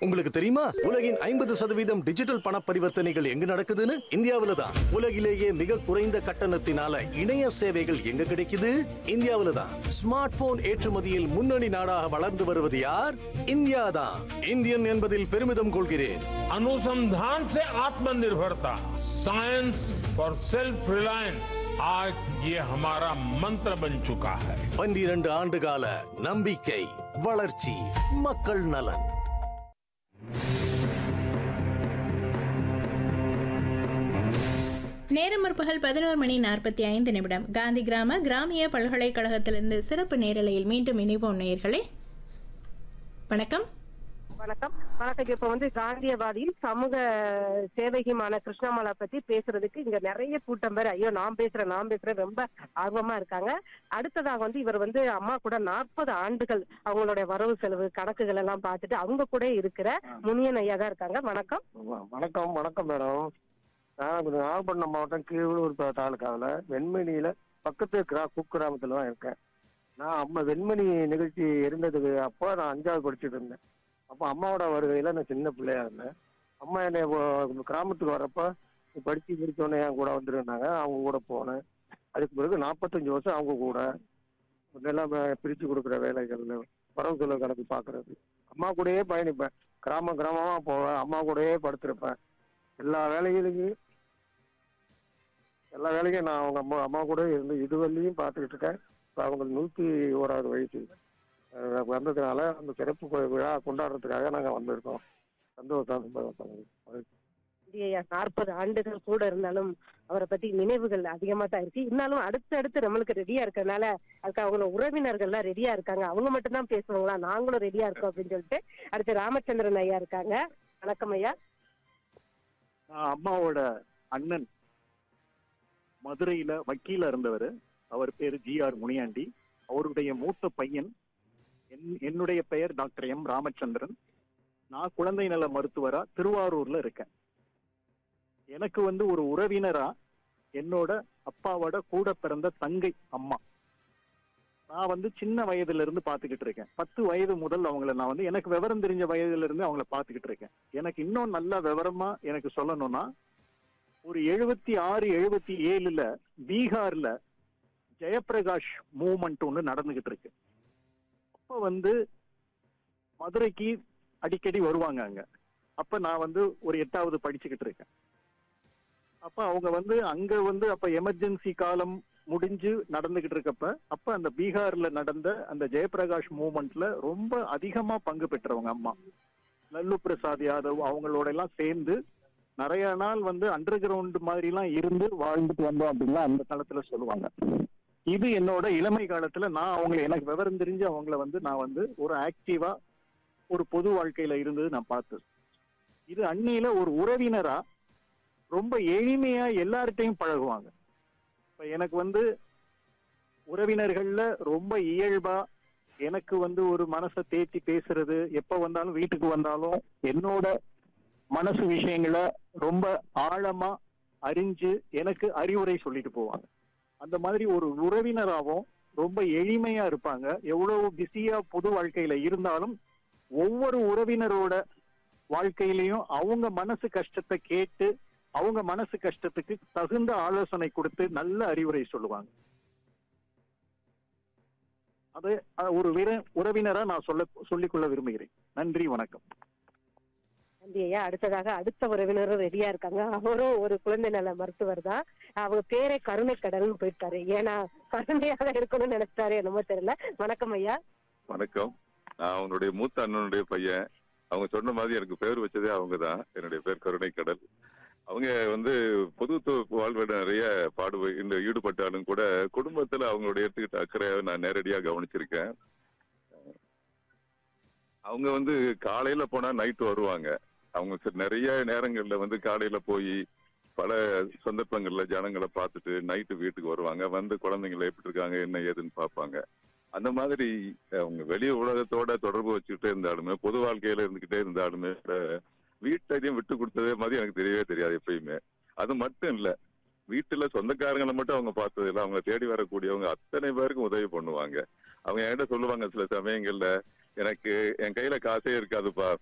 உங்களுக்கு தெரியுமா உலகின் ஐம்பது சதவீதம் டிஜிட்டல் பண பரிவர்த்தனைகள் எங்க நடக்குதுன்னு இந்தியாவில தான் உலகிலேயே மிக குறைந்த கட்டணத்தினால இணைய சேவைகள் எங்க கிடைக்குது இந்தியாவில தான் ஸ்மார்ட் போன் ஏற்றுமதியில் முன்னணி நாடாக வளர்ந்து வருவது யார் இந்தியா தான் இந்தியன் என்பதில் பெருமிதம் கொள்கிறேன் अनुसंधान से आत्मनिर्भरता साइंस फॉर सेल्फ रिलायंस आज ये हमारा मंत्र बन चुका है பன்னிரண்டு ஆண்டுகால நம்பிக்கை வளர்ச்சி மக்கள் நலன் நேரம் முற்பகல் பதினோரு மணி நாற்பத்தி ஐந்து நிமிடம் காந்தி கிராம கிராமிய பல்கலைக்கழகத்திலிருந்து சிறப்பு நேரலையில் மீண்டும் இணைவோம் நேயர்களே வணக்கம் வணக்கம் வணக்கம் இப்ப வந்து காந்தியவாதியில் சமூக சேவகிமான கிருஷ்ணாமலா பத்தி பேசுறதுக்கு இங்க நிறைய கூட்டம் பேர் ஐயோ நான் பேசுறேன் நான் பேசுறேன் ரொம்ப ஆர்வமா இருக்காங்க அடுத்ததாக வந்து இவர் வந்து அம்மா கூட நாற்பது ஆண்டுகள் அவங்களுடைய வரவு செலவு கணக்குகள் எல்லாம் பார்த்துட்டு அவங்க கூட இருக்கிற முனியன் ஐயா தான் இருக்காங்க வணக்கம் வ- வணக்கம் வணக்கம் மேடம் நான் கொஞ்சம் நாகப்பட்டினம் மாவட்டம் கீழூர் ப- தாலுகாவில் வெண்மணியில பக்கத்து கிரா குக்கிராமத்தில் தான் இருக்கேன் நான் அம்மா வெண்மணி நிகழ்ச்சி இருந்ததுக்கு அப்போ நான் அஞ்சாவது படிச்சுட்டு இருந்தேன் அப்போ அம்மாவோட வருகையில் நான் சின்ன பிள்ளையா இருந்தேன் அம்மா என்னை இப்போ கிராமத்துக்கு வரப்போ நீ படித்து முடிச்சோடனே என் கூட வந்துருந்தாங்க அவங்க கூட போனேன் அதுக்கு பிறகு நாற்பத்தஞ்சு வருஷம் அவங்க கூட எல்லாம் பிரித்து கொடுக்குற வேலைகள் வரவு செலவு கணக்கு பார்க்கறது அம்மா கூடயே பயணிப்பேன் கிராமம் கிராமமாக போவேன் அம்மா கூடயே படுத்திருப்பேன் எல்லா வேலைகளையும் எல்லா வேலையும் நான் அவங்க அம்மா அம்மா கூட இருந்து இதுவரையும் பார்த்துக்கிட்டு இருக்கேன் இப்போ அவங்களுக்கு நூற்றி ஓராவது வயசு அஹ் வந்ததுனால அந்த சிறப்பு கு- விழா கொண்டாடுறதுக்காக நாங்கள் வந்திருக்கோம் சந்தோஷம் சந்தோஷம். ஐயா நாற்பது ஆண்டுகள் கூட இருந்தாலும் அவரை பத்தி நினைவுகள் அதிகமா தான் இருக்கு இருந்தாலும் அடுத்து அடுத்து நம்மளுக்கு ரெடியா இருக்கறனால அதுக்கு அவங்க உறவினர்கள் எல்லாம் ரெடியா இருக்காங்க அவங்க மட்டும் தான் பேசுவாங்களா நாங்களும் ரெடியா இருக்கோம் அப்படின்னு சொல்லிட்டு அடுத்து ராமச்சந்திரன் ஐயா இருக்காங்க வணக்கம் ஐயா நான் அம்மாவோட அண்ணன் மதுரையில வக்கீலா இருந்தவர் அவர் பேரு ஜி ஆர் முனியாண்டி அவருடைய மூத்த பையன் என்- என்னுடைய பெயர் டாக்டர் எம் ராமச்சந்திரன் நான் குழந்தை நல மருத்துவரா திருவாரூர்ல இருக்கேன் எனக்கு வந்து ஒரு உறவினரா என்னோட அப்பாவோட கூட பிறந்த தங்கை அம்மா நான் வந்து சின்ன வயதுல இருந்து பாத்துக்கிட்டு இருக்கேன் பத்து வயது முதல் அவங்கள நான் வந்து எனக்கு விவரம் தெரிஞ்ச வயதுல இருந்து அவங்கள பாத்துக்கிட்டு இருக்கேன் எனக்கு இன்னும் நல்ல விவரமா எனக்கு சொல்லணும்னா ஒரு எழுபத்தி ஆறு எழுபத்தி ஏழுல பீகார்ல ஜெயப்பிரகாஷ் மூவ்மெண்ட் ஒன்று நடந்துகிட்டு இருக்கு அப்ப வந்து மதுரைக்கு அடிக்கடி வருவாங்க அங்க அப்ப நான் வந்து ஒரு எட்டாவது படிச்சுக்கிட்டு இருக்கேன் அப்ப அவங்க வந்து அங்க வந்து அப்ப எமர்ஜென்சி காலம் முடிஞ்சு நடந்துகிட்டு இருக்கப்ப அப்ப அந்த பீகார்ல நடந்த அந்த ஜெயப்பிரகாஷ் மூவ்மெண்ட்ல ரொம்ப அதிகமா பங்கு பெற்றவங்க அம்மா லல்லு பிரசாத் யாதவ் அவங்களோட எல்லாம் சேர்ந்து நிறைய நாள் வந்து அண்டர் கிரவுண்ட் மாதிரி எல்லாம் இருந்து வாழ்ந்துட்டு வந்தோம் அப்படின்லாம் அந்த காலத்துல சொல்லுவாங்க இது என்னோட இளமை காலத்துல நான் அவங்கள எனக்கு விவரம் தெரிஞ்சு அவங்கள வந்து நான் வந்து ஒரு ஆக்டிவா ஒரு பொது வாழ்க்கையில இருந்தது நான் பார்த்தது இது அன்னையில ஒரு உறவினரா ரொம்ப எளிமையா எல்லார்ட்டையும் பழகுவாங்க இப்ப எனக்கு வந்து உறவினர்கள்ல ரொம்ப இயல்பா எனக்கு வந்து ஒரு மனசை தேத்தி பேசுறது எப்ப வந்தாலும் வீட்டுக்கு வந்தாலும் என்னோட மனசு விஷயங்களை ரொம்ப ஆழமா அறிஞ்சு எனக்கு அறிவுரை சொல்லிட்டு போவாங்க அந்த மாதிரி ஒரு உறவினராகவும் ரொம்ப எளிமையா இருப்பாங்க எவ்வளவு பிஸியா பொது வாழ்க்கையில இருந்தாலும் ஒவ்வொரு உறவினரோட வாழ்க்கையிலையும் அவங்க மனசு கஷ்டத்தை கேட்டு அவங்க மனசு கஷ்டத்துக்கு தகுந்த ஆலோசனை கொடுத்து நல்ல அறிவுரை சொல்லுவாங்க அது அஹ், ஒரு விர உறவினரா நான் சொல்ல சொல்லிக்கொள்ள விரும்புகிறேன் நன்றி வணக்கம் நன்றி ஐயா அடுத்ததாக அடுத்த உறவினரும் ரெடியா இருக்காங்க அவரும் ஒரு குழந்தை நல மருத்துவர் தான் அவங்க பேரே கருணை கடல்னு போயிட்டாரு ஏன்னா கருணையாக இருக்கணும்னு நினைச்சிட்டாரு என்னமோ தெரியல வணக்கம் ஐயா வணக்கம் நான் அவனுடைய மூத்த அண்ணனுடைய பையன் அவங்க சொன்ன மாதிரி எனக்கு பேர் வச்சதே அவங்க தான் என்னுடைய பேர் கருணைக்கடல் அவங்க வந்து பொதுத்துவ வாழ்வில் நிறைய பாடு இந்த ஈடுபட்டாலும் கூட குடும்பத்துல அவங்களுடைய எடுத்துக்கிட்ட அக்கறையை நான் நேரடியா கவனிச்சிருக்கேன் அவங்க வந்து காலையில போனா நைட்டு வருவாங்க அவங்க சரி நிறைய நேரங்கள்ல வந்து காலையில போய் பல சந்தர்ப்பங்கள்ல ஜனங்களை பார்த்துட்டு நைட்டு வீட்டுக்கு வருவாங்க வந்து குழந்தைங்களை எப்படி இருக்காங்க என்ன ஏதுன்னு பார்ப்பாங்க அந்த மாதிரி அவங்க வெளி உலகத்தோட தொடர்பு வச்சுக்கிட்டே இருந்தாலுமே பொது வாழ்க்கையில இருந்துகிட்டே இருந்தாலுமே கூட வீட்டையும் விட்டு கொடுத்ததே மாதிரி எனக்கு தெரியவே தெரியாது எப்பயுமே அது மட்டும் இல்ல வீட்டுல சொந்தக்காரங்களை மட்டும் அவங்க பார்த்தது இல்ல அவங்க தேடி வரக்கூடியவங்க அத்தனை பேருக்கும் உதவி பண்ணுவாங்க அவங்க என்கிட்ட சொல்லுவாங்க சில சமயங்கள்ல எனக்கு என் கையில காசே இருக்காதுப்பா